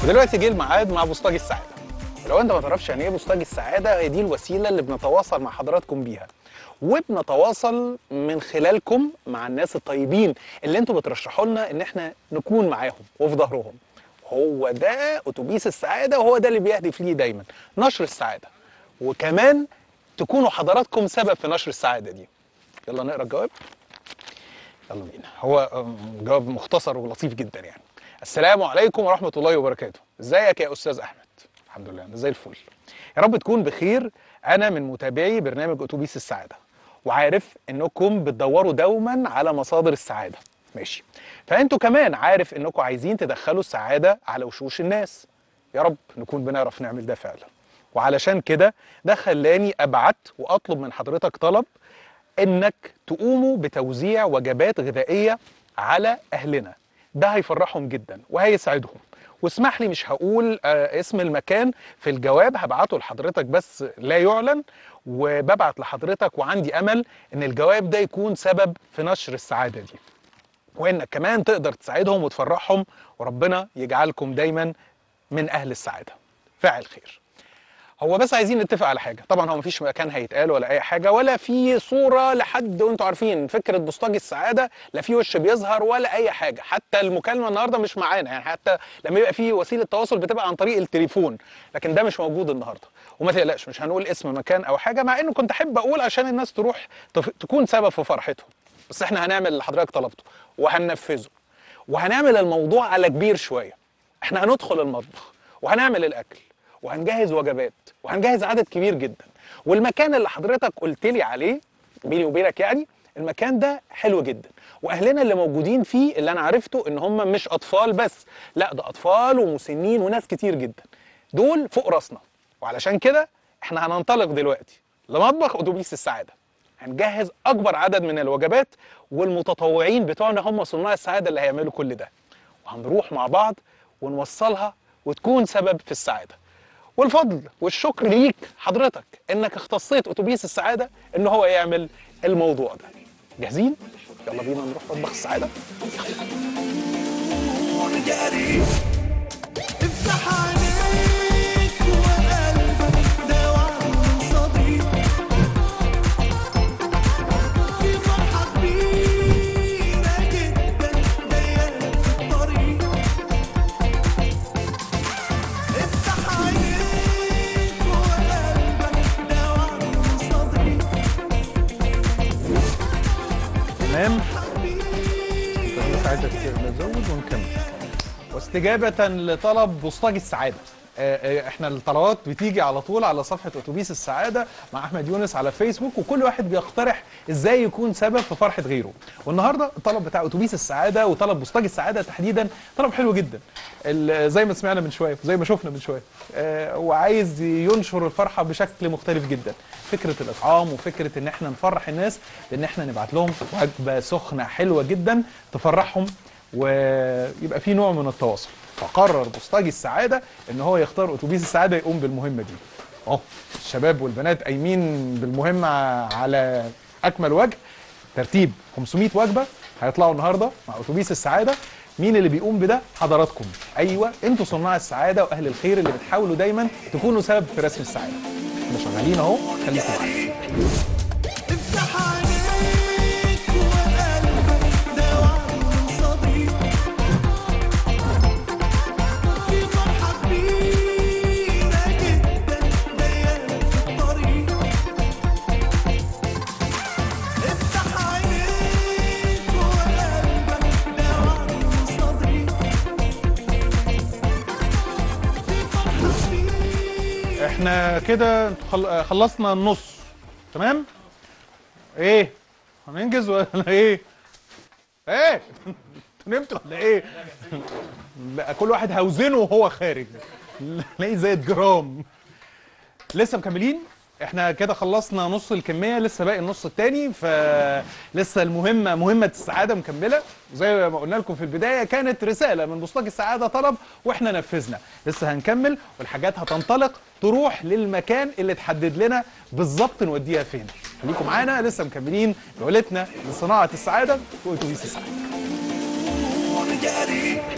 ودلوقتي جه الميعاد مع بوسطجي السعاده ولو انت ما تعرفش يعني ايه بوسطجي السعاده هي دي الوسيله اللي بنتواصل مع حضراتكم بيها وبنتواصل من خلالكم مع الناس الطيبين اللي انتوا بترشحوا لنا ان احنا نكون معاهم وفي ظهرهم هو ده اتوبيس السعاده وهو ده اللي بيهدف ليه دايما نشر السعاده وكمان تكونوا حضراتكم سبب في نشر السعاده دي يلا نقرا الجواب يلا بينا هو أم، جواب مختصر ولطيف جدا يعني السلام عليكم ورحمه الله وبركاته ازيك يا استاذ احمد الحمد لله انا زي الفل يا رب تكون بخير انا من متابعي برنامج اتوبيس السعاده وعارف انكم بتدوروا دوما على مصادر السعاده ماشي فانتوا كمان عارف انكم عايزين تدخلوا السعاده على وشوش الناس يا رب نكون بنعرف نعمل ده فعلا وعلشان كده ده خلاني ابعت واطلب من حضرتك طلب انك تقوموا بتوزيع وجبات غذائيه على اهلنا ده هيفرحهم جدا وهيسعدهم واسمح لي مش هقول آه، اسم المكان في الجواب هبعته لحضرتك بس لا يعلن وببعت لحضرتك وعندي امل ان الجواب ده يكون سبب في نشر السعاده دي وانك كمان تقدر تساعدهم وتفرحهم وربنا يجعلكم دايما من اهل السعاده فاعل خير هو بس عايزين نتفق على حاجه طبعا هو مفيش مكان هيتقال ولا اي حاجه ولا في صوره لحد وانتوا عارفين فكره بوسطجي السعاده لا في وش بيظهر ولا اي حاجه حتى المكالمه النهارده مش معانا يعني حتى لما يبقى في وسيله تواصل بتبقى عن طريق التليفون لكن ده مش موجود النهارده وما تقلقش مش هنقول اسم مكان او حاجه مع انه كنت احب اقول عشان الناس تروح تف... تكون سبب في فرحتهم بس احنا هنعمل اللي حضرتك طلبته وهننفذه وهنعمل الموضوع على كبير شويه احنا هندخل المطبخ وهنعمل الاكل وهنجهز وجبات وهنجهز عدد كبير جدا والمكان اللي حضرتك قلت لي عليه بيني وبينك يعني المكان ده حلو جدا واهلنا اللي موجودين فيه اللي انا عرفته ان هم مش اطفال بس لا ده اطفال ومسنين وناس كتير جدا دول فوق راسنا وعلشان كده احنا هننطلق دلوقتي لمطبخ اتوبيس السعاده هنجهز اكبر عدد من الوجبات والمتطوعين بتوعنا هم صناع السعاده اللي هيعملوا كل ده وهنروح مع بعض ونوصلها وتكون سبب في السعاده والفضل والشكر ليك حضرتك انك اختصيت اتوبيس السعاده ان هو يعمل الموضوع ده جاهزين يلا بينا نروح مطبخ السعاده افتح عينيك وقلبك ده وعد صديق في فرحة كبيرة جدا جاية في الطريق افتح عينيك وقلبك ده وعد صديق تمام بس عايزك نزود ونكمل واستجابة لطلب بوسطجي السعادة آه، آه، احنا الطلبات بتيجي على طول على صفحة اتوبيس السعادة مع احمد يونس على فيسبوك وكل واحد بيقترح ازاي يكون سبب في فرحة غيره والنهاردة الطلب بتاع اتوبيس السعادة وطلب بوسطجي السعادة تحديدا طلب حلو جدا ال- زي ما سمعنا من شوية زي ما شفنا من شوية آه، وعايز ينشر الفرحة بشكل مختلف جدا فكرة الإطعام وفكرة إن احنا نفرح الناس بإن احنا نبعت لهم وجبة سخنة حلوة جدا تفرحهم ويبقى في نوع من التواصل فقرر بوسطجي السعاده ان هو يختار اتوبيس السعاده يقوم بالمهمه دي اهو الشباب والبنات قايمين بالمهمه على اكمل وجه ترتيب 500 وجبه هيطلعوا النهارده مع اتوبيس السعاده مين اللي بيقوم بده حضراتكم ايوه انتوا صناع السعاده واهل الخير اللي بتحاولوا دايما تكونوا سبب في رسم السعاده احنا شغالين اهو خليكم معانا افتح عينيك وقلبك ده وعد صديق في فرحة كبيرة جدا جاية في الطريق افتح عينيك وقلبك ده وعد صديق في فرحة كبيرة احنا كده خل- خلصنا النص تمام ايه هننجز ولا ايه ايه نمت ولا ايه لا كل واحد هوزنه وهو خارج تلاقيه زي الجرام لسه مكملين احنا كده خلصنا نص الكميه لسه باقي النص التاني فلسه المهمه مهمه السعاده مكمله زي ما قلنا لكم في البدايه كانت رساله من بوسطجي السعاده طلب واحنا نفذنا لسه هنكمل والحاجات هتنطلق تروح للمكان اللي اتحدد لنا بالظبط نوديها فين خليكم معانا لسه مكملين جولتنا لصناعه السعاده في اتوبيس السعاده جري